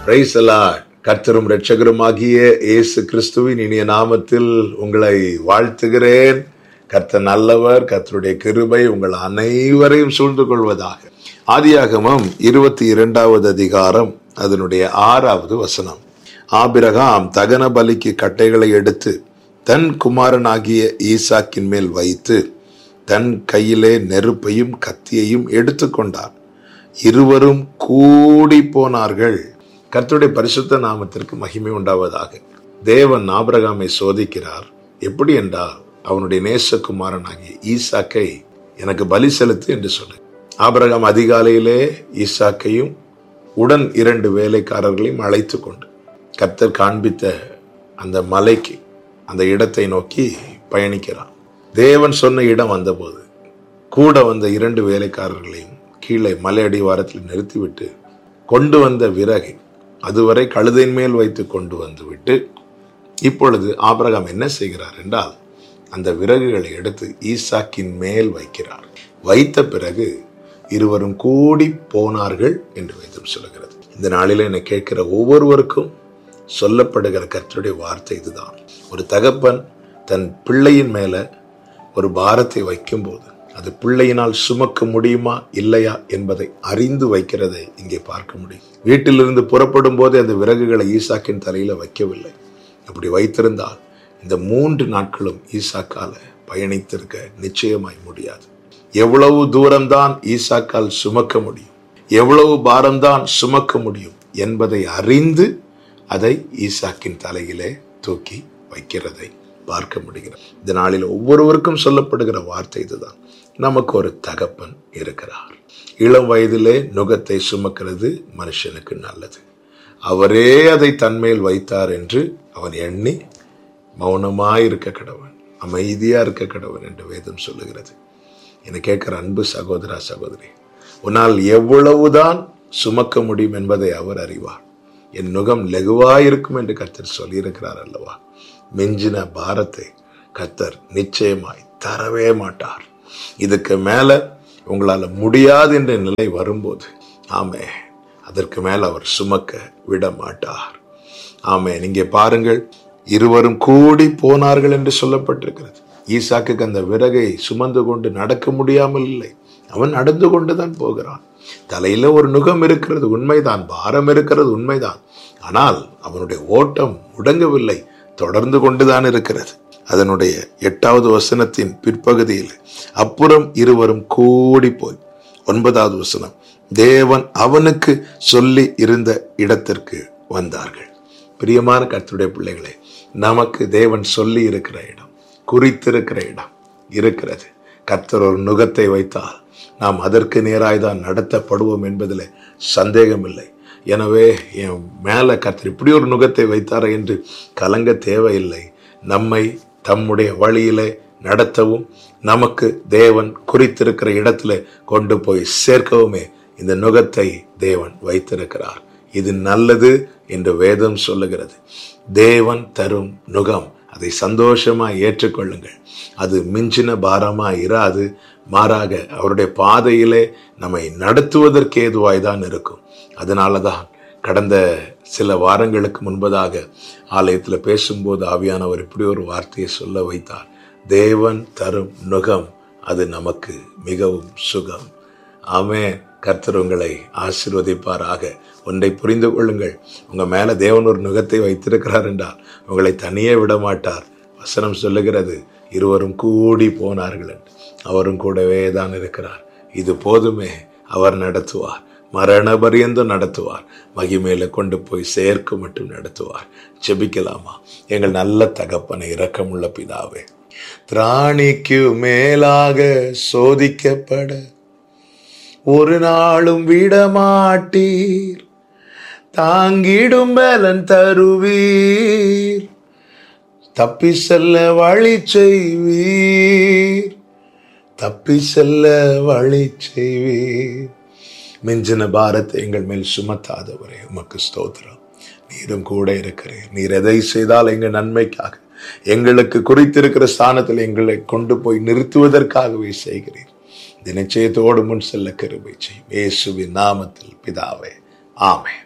price கர்த்தரும் இரட்சகருமாகிய இயேசு கிறிஸ்துவின் இனிய நாமத்தில் உங்களை வாழ்த்துகிறேன் கர்த்தர் நல்லவர் கர்த்தருடைய கிருபை உங்கள் அனைவரையும் சூழ்ந்து கொள்வதாக ஆதியாகமம் இருபத்தி இரண்டாவது அதிகாரம் அதனுடைய ஆறாவது வசனம் ஆபிரகாம் தகன பலிக்கு கட்டைகளை எடுத்து தன் குமாரனாகிய ஈசாக்கின் மேல் வைத்து தன் கையிலே நெருப்பையும் கத்தியையும் எடுத்துக்கொண்டார் இருவரும் கூடி போனார்கள் கர்த்தருடைய பரிசுத்த நாமத்திற்கு மகிமை உண்டாவதாக தேவன் ஆபிரகாமை சோதிக்கிறார் எப்படி என்றால் அவனுடைய நேசகுமாரனாகிய ஈசாக்கை எனக்கு பலி செலுத்து என்று சொல்லு ஆபிரகாம் அதிகாலையிலே ஈசாக்கையும் உடன் இரண்டு வேலைக்காரர்களையும் அழைத்து கொண்டு கர்த்தர் காண்பித்த அந்த மலைக்கு அந்த இடத்தை நோக்கி பயணிக்கிறான் தேவன் சொன்ன இடம் வந்தபோது கூட வந்த இரண்டு வேலைக்காரர்களையும் கீழே மலை அடிவாரத்தில் நிறுத்திவிட்டு கொண்டு வந்த விறகை அதுவரை கழுதையின் மேல் வைத்து கொண்டு வந்து விட்டு இப்பொழுது ஆபிரகாம் என்ன செய்கிறார் என்றால் அந்த விறகுகளை எடுத்து ஈசாக்கின் மேல் வைக்கிறார் வைத்த பிறகு இருவரும் கூடி போனார்கள் என்று வேதம் சொல்லுகிறது இந்த நாளில் என்னை கேட்கிற ஒவ்வொருவருக்கும் சொல்லப்படுகிற கர்த்தருடைய வார்த்தை இதுதான் ஒரு தகப்பன் தன் பிள்ளையின் மேல ஒரு பாரத்தை வைக்கும்போது அது பிள்ளையினால் சுமக்க முடியுமா இல்லையா என்பதை அறிந்து வைக்கிறதை இங்கே பார்க்க முடியும் வீட்டிலிருந்து புறப்படும் போதே அந்த விறகுகளை ஈசாக்கின் தலையில வைக்கவில்லை அப்படி வைத்திருந்தால் இந்த மூன்று நாட்களும் ஈசாக்கால பயணித்திருக்க நிச்சயமாய் முடியாது எவ்வளவு தூரம்தான் ஈசாக்கால் சுமக்க முடியும் எவ்வளவு பாரம்தான் சுமக்க முடியும் என்பதை அறிந்து அதை ஈசாக்கின் தலையிலே தூக்கி வைக்கிறதை பார்க்க முடிகிறது இந்த நாளில் ஒவ்வொருவருக்கும் சொல்லப்படுகிற வார்த்தை இதுதான் நமக்கு ஒரு தகப்பன் இருக்கிறார் இளம் வயதிலே நுகத்தை சுமக்கிறது மனுஷனுக்கு நல்லது அவரே அதை தன்மேல் வைத்தார் என்று அவன் எண்ணி மௌனமாய் இருக்க கடவன் அமைதியா இருக்க கடவன் என்று வேதம் சொல்லுகிறது என கேட்கிற அன்பு சகோதரா சகோதரி உன்னால் எவ்வளவுதான் சுமக்க முடியும் என்பதை அவர் அறிவார் என் நுகம் லெகுவாயிருக்கும் என்று கர்த்தர் சொல்லியிருக்கிறார் அல்லவா மிஞ்சின பாரத்தை கர்த்தர் நிச்சயமாய் தரவே மாட்டார் இதுக்கு மேல உங்களால முடியாது என்ற நிலை வரும்போது ஆமே அதற்கு மேல அவர் சுமக்க விட மாட்டார் ஆமே நீங்க பாருங்கள் இருவரும் கூடி போனார்கள் என்று சொல்லப்பட்டிருக்கிறது ஈசாக்குக்கு அந்த விறகை சுமந்து கொண்டு நடக்க முடியாமல் இல்லை அவன் நடந்து கொண்டுதான் போகிறான் தலையில ஒரு நுகம் இருக்கிறது உண்மைதான் பாரம் இருக்கிறது உண்மைதான் ஆனால் அவனுடைய ஓட்டம் முடங்கவில்லை தொடர்ந்து கொண்டுதான் இருக்கிறது அதனுடைய எட்டாவது வசனத்தின் பிற்பகுதியில் அப்புறம் இருவரும் கூடி போய் ஒன்பதாவது வசனம் தேவன் அவனுக்கு சொல்லி இருந்த இடத்திற்கு வந்தார்கள் பிரியமான கர்த்தருடைய பிள்ளைகளே நமக்கு தேவன் சொல்லி இருக்கிற இடம் குறித்திருக்கிற இடம் இருக்கிறது கர்த்தர் ஒரு நுகத்தை வைத்தால் நாம் அதற்கு நேராய் தான் நடத்தப்படுவோம் என்பதில் சந்தேகமில்லை எனவே என் மேலே கர்த்தர் இப்படி ஒரு நுகத்தை வைத்தாரா என்று கலங்க தேவையில்லை நம்மை தம்முடைய வழியிலே நடத்தவும் நமக்கு தேவன் குறித்திருக்கிற இடத்துல கொண்டு போய் சேர்க்கவுமே இந்த நுகத்தை தேவன் வைத்திருக்கிறார் இது நல்லது என்று வேதம் சொல்லுகிறது தேவன் தரும் நுகம் அதை சந்தோஷமா ஏற்றுக்கொள்ளுங்கள் அது மிஞ்சின பாரமா இராது மாறாக அவருடைய பாதையிலே நம்மை நடத்துவதற்கு ஏதுவாய் தான் இருக்கும் அதனால தான் கடந்த சில வாரங்களுக்கு முன்பதாக ஆலயத்தில் பேசும்போது ஆவியானவர் இப்படி ஒரு வார்த்தையை சொல்ல வைத்தார் தேவன் தரும் நுகம் அது நமக்கு மிகவும் சுகம் ஆமே கர்த்தர் உங்களை ஆசிர்வதிப்பாராக ஒன்றை புரிந்து கொள்ளுங்கள் உங்க மேல தேவன் ஒரு நுகத்தை வைத்திருக்கிறார் என்றால் உங்களை தனியே விட மாட்டார் வசனம் சொல்லுகிறது இருவரும் கூடி போனார்கள் என்று அவரும் கூடவே தான் இருக்கிறார் இது போதுமே அவர் நடத்துவார் மரண பரியந்தம் நடத்துவார் மகிமேல கொண்டு போய் சேர்க்க மட்டும் நடத்துவார் ஜெபிக்கலாமா எங்கள் நல்ல தகப்பனை இரக்கமுள்ள பிதாவே திராணிக்கு மேலாக சோதிக்கப்பட ஒரு நாளும் விடமாட்டீர் தாங்கிடும் பலன் தருவீர் தப்பி செல்ல வழி செய்வீர் தப்பி செல்ல வழி செய்வீர் மிஞ்சின பாரத்தை எங்கள் மேல் சுமத்தாதவரே உமக்கு ஸ்தோத்திரம் நீரும் கூட இருக்கிறேன் நீர் எதை செய்தால் எங்கள் நன்மைக்காக எங்களுக்கு குறித்திருக்கிற ஸ்தானத்தில் எங்களை கொண்டு போய் நிறுத்துவதற்காகவே செய்கிறீர் இந்த நிச்சயத்தோடு முன் செல்ல கருவை செய்யும் இயேசுவின் நாமத்தில் பிதாவே ஆமென்